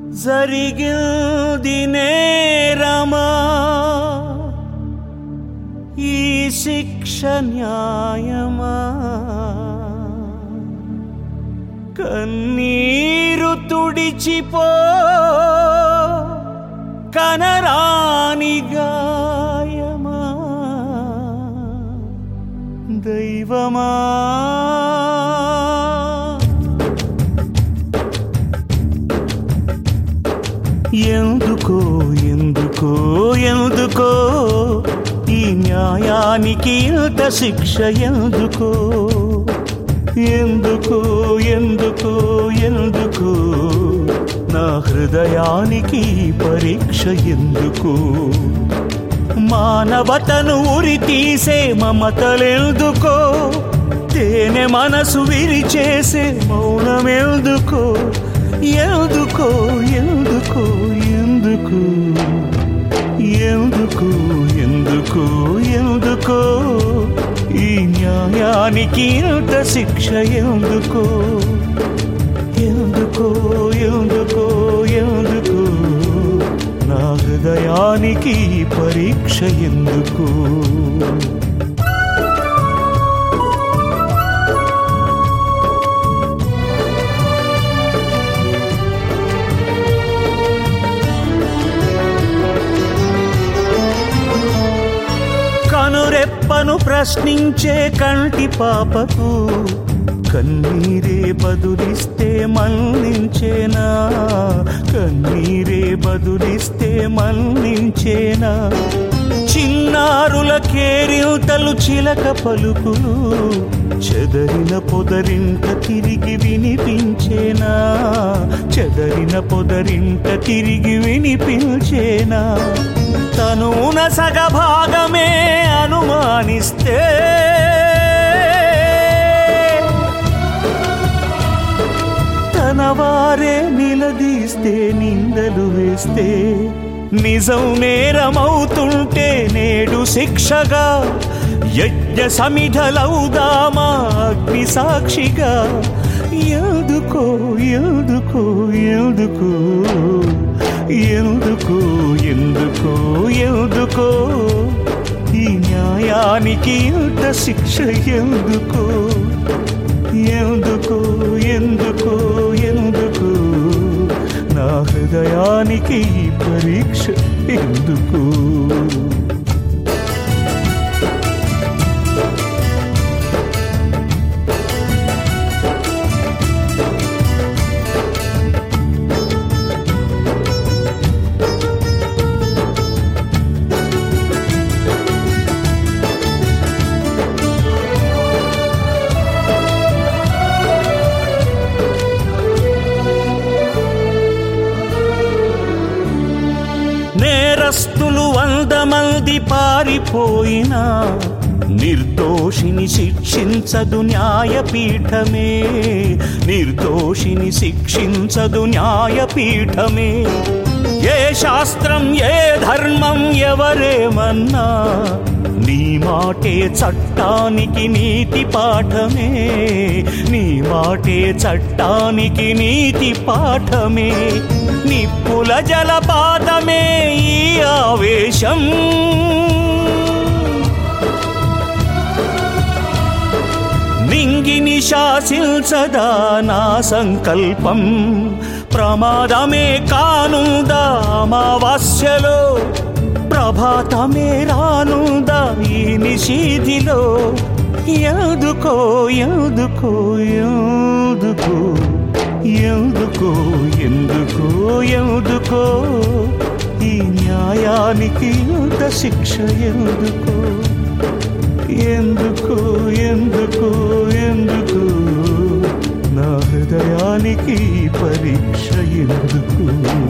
జరిగింది నేరమా ఈ శిక్ష న్యాయమా కన్నీరు తుడిచిపో కనరాని గాయమా దైవమా ఎందుకో ఎందుకో ఎందుకో ఈ న్యాయానికి ఇంత శిక్ష ఎందుకో ఎందుకో ఎందుకో ఎందుకు నా హృదయానికి ఈ పరీక్ష ఎందుకు మానవతను ఉరి తీసే మమతలెందుకో తేనె మనసు విరిచేసే మౌనమెందుకో ఎందుకో ఎందుకో ఎందుకు ఎందుకు ఎందుకు ఎందుకో ఈ న్యాయానికి ఇంత శిక్ష ఎందుకో ఎందుకో ఎందుకో ఎందుకు నా హృదయానికి ఈ పరీక్ష ఎందుకు కనురెప్పను ప్రశ్నించే కంటి పాపకు కన్నీరే బదులిస్తే మన్నించేనా కన్నీరే బదులిస్తే మన్నించేనా చిన్నారుల కేరింతలు చిలక పలుకులు చెదరిన పొదరింట తిరిగి వినిపించేనా చెదరిన పొదరింట తిరిగి వినిపించేనా తనూన సగభాగమే అనుమానిస్తే తన వారే నిలదీస్తే నిందలు వేస్తే నిజం నేరమవుతుంటే నేడు శిక్షగా యజ్ఞ సమిధలవుదామా అగ్ని సాక్షిగా ఎందుకో ఎందుకో ఎందుకు ఎందుకు ఎందుకు ఎందుకో ఈ న్యాయానికి ఇంత శిక్ష ఎందుకు ఎందుకు ఎందుకు ఎందుకు నా హృదయానికి ఈ పరీక్ష ఎందుకు నేరస్తులు వంద మంది పారిపోయినా నిర్దోషిని శిక్షించదు న్యాయపీఠమే నిర్దోషిని శిక్షించదు న్యాయపీఠమే ఏ శాస్త్రం ఏ ధర్మం ఎవరేమన్నా నీ మాటే చట్టానికి నీతి పాఠమే నీ మాటే చట్టానికి నీతి పాఠమే నిప్పుల జలపాతమే ఈ ఆవేశం నింగిని శాసించదా నా సంకల్పం ప్రమాదమే కానుందా అమావాస్యలో ప్రభాతమే రానుందా ఈ నిషీధిలో ఎందుకో ఎందుకో ఎందుకో ఎందుకో ఎందుకో ఎందుకో ఈ న్యాయానికి ఇంత శిక్ష ఎందుకో ఎందుకు ఎందుకు ఎందుకు నా హృదయానికి ఈ పరీక్ష ఎందుకు